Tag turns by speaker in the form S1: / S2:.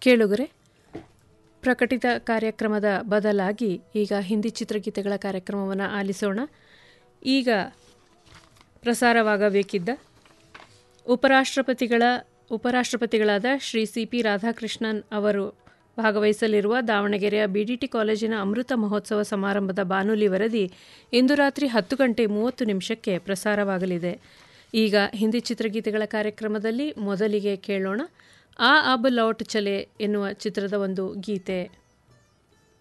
S1: ಕೇಳುಗರೆ ಪ್ರಕಟಿತ ಕಾರ್ಯಕ್ರಮದ ಬದಲಾಗಿ ಈಗ ಹಿಂದಿ ಚಿತ್ರಗೀತೆಗಳ ಕಾರ್ಯಕ್ರಮವನ್ನು ಆಲಿಸೋಣ ಈಗ ಪ್ರಸಾರವಾಗಬೇಕಿದ್ದ ಉಪರಾಷ್ಟ್ರಪತಿಗಳ ಉಪರಾಷ್ಟ್ರಪತಿಗಳಾದ ಶ್ರೀ ಸಿ ಪಿ ರಾಧಾಕೃಷ್ಣನ್ ಅವರು ಭಾಗವಹಿಸಲಿರುವ ದಾವಣಗೆರೆಯ ಬಿಡಿಟಿ ಕಾಲೇಜಿನ ಅಮೃತ ಮಹೋತ್ಸವ ಸಮಾರಂಭದ ಬಾನುಲಿ ವರದಿ ಇಂದು ರಾತ್ರಿ ಹತ್ತು ಗಂಟೆ ಮೂವತ್ತು ನಿಮಿಷಕ್ಕೆ ಪ್ರಸಾರವಾಗಲಿದೆ ಈಗ ಹಿಂದಿ ಚಿತ್ರಗೀತೆಗಳ ಕಾರ್ಯಕ್ರಮದಲ್ಲಿ ಮೊದಲಿಗೆ ಕೇಳೋಣ ಆ ಅಬ್ ಲೌಟ್ ಚಲೆ ಎನ್ನುವ ಚಿತ್ರದ ಒಂದು ಗೀತೆ